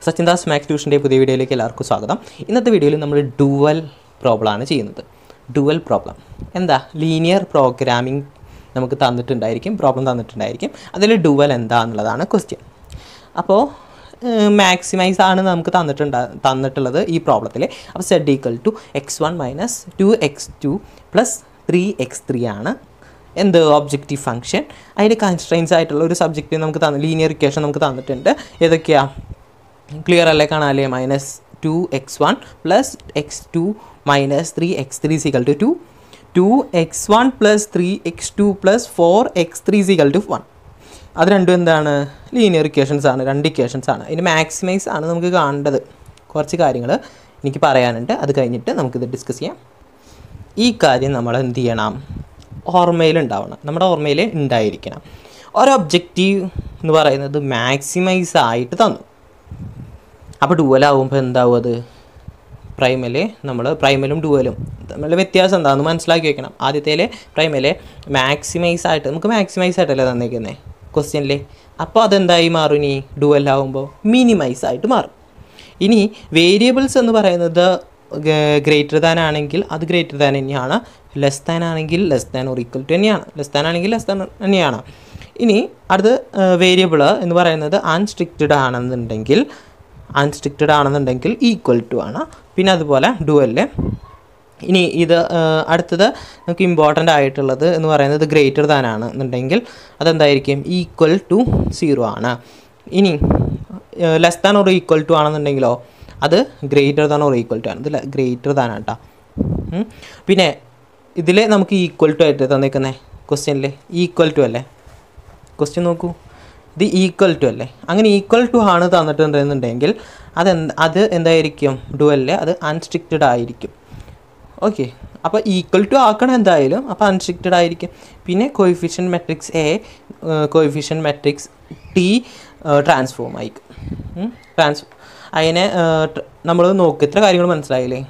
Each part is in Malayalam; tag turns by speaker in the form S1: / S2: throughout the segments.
S1: സച്ചിൻ ദാസ് മാക്സ് ട്യൂഷൻ്റെ പുതിയ വീഡിയോയിലേക്ക് എല്ലാവർക്കും സ്വാഗതം ഇന്നത്തെ വീഡിയോയിൽ നമ്മൾ ഡുവൽ പ്രോബ്ലമാണ് ചെയ്യുന്നത് ഡുവൽ പ്രോബ്ലം എന്താ ലീനിയർ പ്രോഗ്രാമിംഗ് നമുക്ക് തന്നിട്ടുണ്ടായിരിക്കും പ്രോബ്ലം തന്നിട്ടുണ്ടായിരിക്കും അതിൽ ഡുവൽ എന്താ എന്നുള്ളതാണ് ക്വസ്റ്റ്യൻ അപ്പോൾ മാക്സിമൈസ് ആണ് നമുക്ക് തന്നിട്ടുണ്ടാ തന്നിട്ടുള്ളത് ഈ പ്രോബ്ലത്തിൽ അപ്പോൾ Z equal to X one minus two X two plus three X three ആണ് എന്ത് ഒബ്ജക്റ്റീവ് ഫംഗ്ഷൻ അതിൻ്റെ കൺസ്ട്രെയിൻസ് ആയിട്ടുള്ള ഒരു സബ്ജക്റ്റ് നമുക്ക് തന്നു ലീനിയർ ഇക്വേഷൻ നമുക്ക് തന്നിട്ടുണ്ട് ഏതൊക്കെയാ ക്ലിയർ അല്ലേ കാണാല്ലേ minus two X one plus X two minus three X three സിക്കൽ two two two X one plus three X two plus four X three സിക്കൽ ടു വൺ അത് രണ്ടും എന്താണ് ലീനിയർ ഇക്വേഷൻസ് ആണ് രണ്ട് ഇക്വേഷൻസ് ആണ് ഇതിന് മാക്സിമൈസ് ആണ് നമുക്ക് കാണേണ്ടത് കുറച്ച് കാര്യങ്ങൾ എനിക്ക് പറയാനുണ്ട് അത് കഴിഞ്ഞിട്ട് നമുക്കിത് ഡിസ്കസ് ചെയ്യാം ഈ കാര്യം നമ്മൾ എന്ത് ചെയ്യണം ഓർമ്മയിൽ ഉണ്ടാവണം നമ്മുടെ ഓർമ്മയിൽ ഉണ്ടായിരിക്കണം ഒരു ഒബ്ജക്റ്റീവ് എന്ന് പറയുന്നത് മാക്സിമൈസ് ആയിട്ട് തന്നു അപ്പോൾ ഡുവലാവുമ്പോൾ എന്താവും അത് പ്രൈമല് നമ്മൾ പ്രൈമലും ഡുവലും തമ്മിൽ വ്യത്യാസം എന്താണെന്ന് മനസ്സിലാക്കി വെക്കണം ആദ്യത്തേലെ പ്രൈമല് മാക്സിമൈസ് ആയിട്ട് നമുക്ക് മാക്സിമൈസ് ആയിട്ടല്ലേ തന്നേക്കുന്നത് ക്വസ്റ്റ്യനിൽ അപ്പോൾ അതെന്തായി മാറും ഇനി ഡുവലാവുമ്പോൾ മിനിമൈസ് ആയിട്ട് മാറും ഇനി വേരിയബിൾസ് എന്ന് പറയുന്നത് ഗ്രേറ്റർ ദാൻ ആണെങ്കിൽ അത് ഗ്രേറ്റർ ദാൻ തന്നെയാണ് ലെസ് ദാൻ ആണെങ്കിൽ less than or equal to തന്നെയാണ് ലെസ് ദാൻ ആണെങ്കിൽ ലെസ് ദാൻ തന്നെയാണ് ഇനി അടുത്ത് വേരിയബിൾ എന്ന് പറയുന്നത് അൺസ്ട്രിക്റ്റഡ് ആണെന്നുണ്ടെങ്കിൽ അൺസ്ട്രിക്റ്റഡ് ആണെന്നുണ്ടെങ്കിൽ ഈക്വൽ ടു ആണ് പിന്നെ അതുപോലെ ഡുവല് ഇനി ഇത് അടുത്തത് നമുക്ക് ഇമ്പോർട്ടൻ്റ് ആയിട്ടുള്ളത് എന്ന് പറയുന്നത് ഗ്രേറ്റർ ദാൻ ആണ് എന്നുണ്ടെങ്കിൽ അതെന്തായിരിക്കും ഈക്വൽ ടു സീറോ ആണ് ഇനി less than or equal to ആണെന്നുണ്ടെങ്കിലോ അത് greater than or equal to ആണ് ഇത് ഗ്രേറ്റർ ദാൻ ആട്ടാ പിന്നെ ഇതിൽ നമുക്ക് ഈക്വൽ ടു ആയിട്ട് തന്നേക്കുന്നത് ക്വസ്റ്റ്യനിൽ ഈക്വൽ ടു അല്ലേ ക്വസ്റ്റ്യൻ നോക്കൂ ഇത് ഈക്വൽ ടു അല്ലേ അങ്ങനെ ഈക്വൽ ടു ആണ് തന്നിട്ടുണ്ടെന്നുണ്ടെങ്കിൽ അത് അത് എന്തായിരിക്കും ഡുവല്ലേ അത് അൺസ്ട്രിക്റ്റഡ് ആയിരിക്കും ഓക്കെ അപ്പോൾ ഈക്വൽ ടു ആക്കണം എന്തായാലും അപ്പോൾ അൺസ്ട്രിക്റ്റഡ് ആയിരിക്കും പിന്നെ coefficient matrix A coefficient matrix T transform ആയിരിക്കും ട്രാൻസ് അതിനെ നമ്മൾ നോക്ക് ഇത്ര കാര്യങ്ങൾ മനസ്സിലായില്ലേ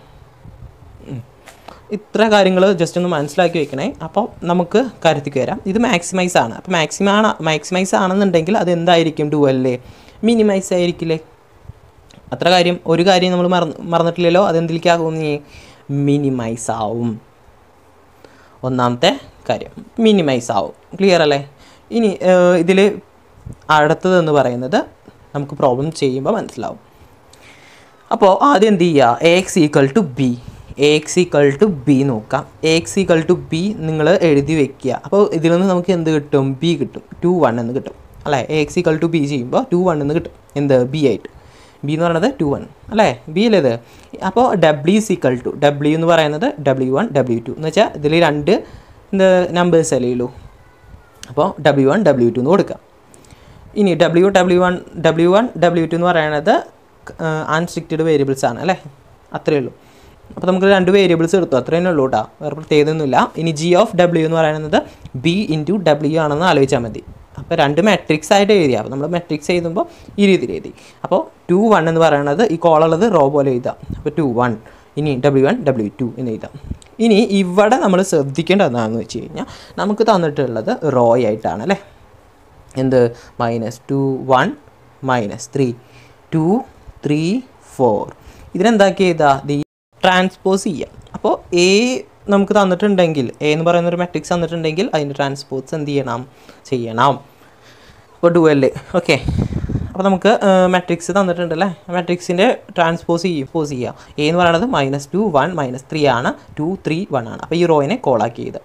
S1: ഇത്ര കാര്യങ്ങൾ ജസ്റ്റ് ഒന്ന് മനസ്സിലാക്കി വെക്കണേ അപ്പോൾ നമുക്ക് കാര്യത്തിക്ക് വരാം ഇത് മാക്സിമൈസ് ആണ് അപ്പോൾ മാക്സിമം ആണ് മാക്സിമൈസ് ആണെന്നുണ്ടെങ്കിൽ അത് എന്തായിരിക്കും ഡുവല്ലേ മിനിമൈസ് ആയിരിക്കില്ലേ അത്ര കാര്യം ഒരു കാര്യം നമ്മൾ മറന്ന് മറന്നിട്ടില്ലല്ലോ അതെന്തിലേക്കാകും നീ മിനിമൈസ് ആവും ഒന്നാമത്തെ കാര്യം മിനിമൈസ് ആവും ക്ലിയർ അല്ലേ ഇനി ഇതിൽ അടുത്തതെന്ന് പറയുന്നത് നമുക്ക് പ്രോബ്ലം ചെയ്യുമ്പോൾ മനസ്സിലാവും അപ്പോൾ ആദ്യം എന്ത് ചെയ്യുക A X equal to B A X equal to B നോക്കാം A X equal to B നിങ്ങൾ എഴുതി വെക്കുക അപ്പോൾ ഇതിൽ നിന്ന് നമുക്ക് എന്ത് കിട്ടും ബി കിട്ടും ടു വൺ എന്ന് കിട്ടും അല്ലേ A X equal to B ചെയ്യുമ്പോൾ ടു വൺ എന്ന് കിട്ടും എന്ത് ബി ആയിട്ട് ബി എന്ന് പറയുന്നത് ടു വൺ അല്ലേ ബി അല്ലേ ഇത് അപ്പോൾ ഡബ്ല്യു സീക്വൽ ടു ഡബ്ല്യു എന്ന് പറയുന്നത് ഡബ്ല്യു വൺ ഡബ്ല്യു ടു എന്ന് വെച്ചാൽ ഇതിൽ രണ്ട് എന്ത് നമ്പേഴ്സ് അല്ലേ ഉള്ളൂ അപ്പോൾ ഡബ്ല്യു വൺ ഡബ്ല്യു ടു എന്ന് കൊടുക്കാം ഇനി W W one W one W two എന്ന് പറയുന്നത് അൺസ്ട്രിക്റ്റഡ് വേരിയബിൾസ് ആണ് അല്ലേ അത്രയേ ഉള്ളൂ അപ്പോൾ നമുക്ക് രണ്ട് വേരിയബിൾസ് എടുത്തു അത്രയേ ഉള്ളൂ കേട്ടോ വേറെ പ്രത്യേകതയൊന്നുമില്ല ഇനി ജി ഓഫ് ഡബ്ല്യു എന്ന് പറയുന്നത് ബി ഇൻറ്റു ഡബ്ല്യു ആണെന്ന് ആലോചിച്ചാൽ മതി അപ്പോൾ രണ്ട് മെട്രിക്സ് ആയിട്ട് എഴുതി അപ്പോൾ നമ്മൾ മെട്രിക്സ് എഴുതുമ്പോൾ ഈ രീതിയിൽ എഴുതി അപ്പോൾ ടു വൺ എന്ന് പറയുന്നത് ഈ കോളുള്ളത് റോ പോലെ എഴുതാം അപ്പോൾ ടു വൺ ഇനി ഡബ്ല്യു വൺ ഡബ്ല്യു ടു എന്ന് എഴുതാം ഇനി ഇവിടെ നമ്മൾ ശ്രദ്ധിക്കേണ്ടത് എന്താണെന്ന് വെച്ച് കഴിഞ്ഞാൽ നമുക്ക് തന്നിട്ടുള്ളത് റോ ആയിട്ടാണ് അല്ലേ എന്ത് minus two one minus three two three four ഇതിനെന്താക്കി ചെയ്താൽ ദി ട്രാൻസ്പോസ് ചെയ്യാം അപ്പോൾ എ നമുക്ക് തന്നിട്ടുണ്ടെങ്കിൽ എ എന്ന് പറയുന്ന ഒരു മെട്രിക്സ് തന്നിട്ടുണ്ടെങ്കിൽ അതിൻ്റെ ട്രാൻസ്പോസ് എന്ത് ചെയ്യണം ചെയ്യണം അപ്പോൾ ഡുവല് ഓക്കെ അപ്പോൾ നമുക്ക് മെട്രിക്സ് തന്നിട്ടുണ്ടല്ലേ മെട്രിക്സിൻ്റെ ട്രാൻസ്പോസ് ചെയ്യും പോസ് ചെയ്യുക എ എന്ന് പറയുന്നത് minus two one minus three ആണ് ടു ത്രീ വൺ ആണ് അപ്പോൾ ഈ റോയിനെ കോളാക്കി ചെയ്ത്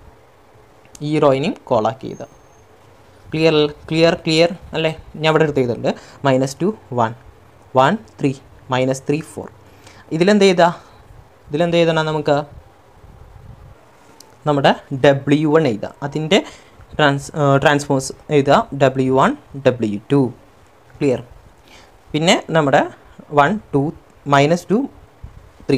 S1: ഈ റോയിനെയും കോളാക്കി ചെയ്ത് ക്ലിയർ ക്ലിയർ ക്ലിയർ അല്ലേ ഞാൻ ഇവിടെ എടുത്ത് ചെയ്തിട്ടുണ്ട് minus two one one three minus three four ഇതിലെന്ത് ചെയ്താ ഇതിലെന്ത് ചെയ്തണം നമുക്ക് നമ്മുടെ ഡബ്ല്യു വൺ എഴുതാം അതിൻ്റെ ട്രാൻസ് ട്രാൻസ്പോസ് എഴുതുക W one W two clear പിന്നെ നമ്മുടെ one two minus two three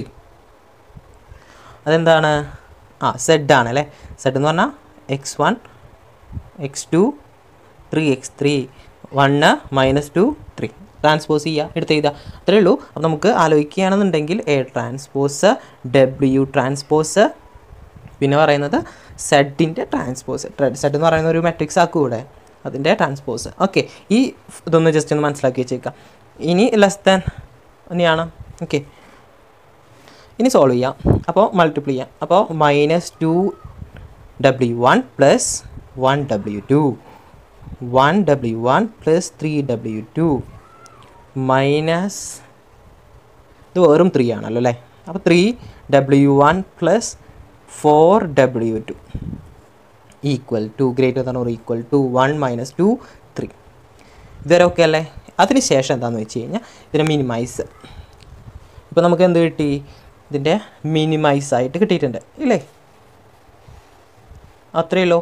S1: അതെന്താണ് ആ സെഡ് ആണ് അല്ലേ സെഡ് എന്ന് പറഞ്ഞാൽ X one X two three X three one minus two three transpose ചെയ്യുക എടുത്ത് എഴുതുക അത്രയേ ഉള്ളൂ അപ്പോൾ നമുക്ക് ആലോചിക്കുകയാണെന്നുണ്ടെങ്കിൽ എ ട്രാൻസ്പോസ് ഡബ്ല്യു ട്രാൻസ്പോസ് പിന്നെ പറയുന്നത് സെഡിൻ്റെ ട്രാൻസ്പോസ് സെഡ് എന്ന് പറയുന്ന ഒരു മെട്രിക്സ് ആക്കും ഇവിടെ അതിൻ്റെ ട്രാൻസ്പോസ് ഓക്കെ ഈ ഇതൊന്ന് ജസ്റ്റ് ഒന്ന് മനസ്സിലാക്കി വെച്ചേക്കാം ഇനി ലെസ് ദാൻ തന്നെയാണ് ഓക്കെ ഇനി സോൾവ് ചെയ്യാം അപ്പോൾ മൾട്ടിപ്ലൈ ചെയ്യാം അപ്പോൾ minus two W one plus one W two one W one plus three W two minus ഇത് വെറും ത്രീ ആണല്ലോ അല്ലേ അപ്പോൾ three W one plus four W two equal to greater than or equal to one minus two three ഇതുവരെ ഓക്കെ അല്ലേ അതിന് ശേഷം എന്താണെന്ന് വെച്ച് കഴിഞ്ഞാൽ ഇതിനെ മിനിമൈസ് ഇപ്പോൾ നമുക്ക് എന്ത് കിട്ടി ഇതിൻ്റെ മിനിമൈസ് ആയിട്ട് കിട്ടിയിട്ടുണ്ട് ഇല്ലേ അത്രയേ ഉള്ളൂ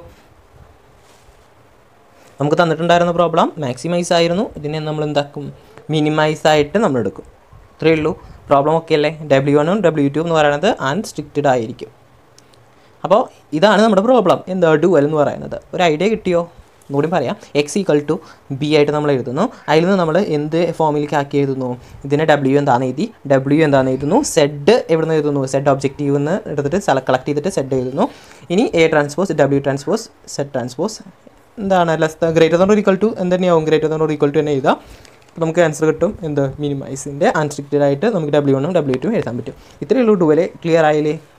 S1: നമുക്ക് തന്നിട്ടുണ്ടായിരുന്ന പ്രോബ്ലം മാക്സിമൈസ് ആയിരുന്നു ഇതിനെ നമ്മൾ എന്താക്കും മിനിമൈസ് ആയിട്ട് നമ്മൾ എടുക്കും ഇത്രയേ ഉള്ളൂ പ്രോബ്ലം ഒക്കെ അല്ലേ ഡബ്ല്യു വണ്ണും ഡബ്ല്യു ടു എന്ന് പറയുന്നത് അൺസ്ട്രിക്റ്റഡ് ആയിരിക്കും അപ്പോൾ ഇതാണ് നമ്മുടെ പ്രോബ്ലം എന്താ ഡുവൽ എന്ന് പറയുന്നത് ഒരു ഐഡിയ കിട്ടിയോ ഒന്നുകൂടി പറയാം എക്സ് ഈക്വൽ ടു ബി ആയിട്ട് നമ്മൾ എഴുതുന്നു അതിൽ നിന്ന് നമ്മൾ എന്ത് ഫോമിലേക്ക് ആക്കി എഴുതുന്നു ഇതിനെ ഡബ്ല്യു എന്താണെന്ന് എഴുതി ഡബ്ല്യു എന്താണെന്ന് എഴുതുന്നു സെഡ് എവിടെ നിന്ന് എഴുതുന്നു സെഡ് ഒബ്ജക്റ്റീവ് എന്ന് എടുത്തിട്ട് സെല കളക്ട് ചെയ്തിട്ട് സെഡ് എഴുതുന്നു ഇനി A transpose W transpose Z transpose എന്താണ് less greater than equal to എന്ത് തന്നെയാവും ഗ്രേറ്റർ ദോൺ ഈക്വൽ ടു തന്നെ എഴുതാം അപ്പോൾ നമുക്ക് ആൻസർ കിട്ടും എന്ത് മിനിമൈസിൻ്റെ അൺസ്ട്രിക്റ്റഡ് ആയിട്ട് നമുക്ക് ഡബ്ല്യു വണ്ണും ഡബ്ല്യു ടു എഴുതാൻ പറ്റും ഇത്രയേ ഉള്ളൂ ഡുവലെ ക്ലിയർ ആയില്ലേ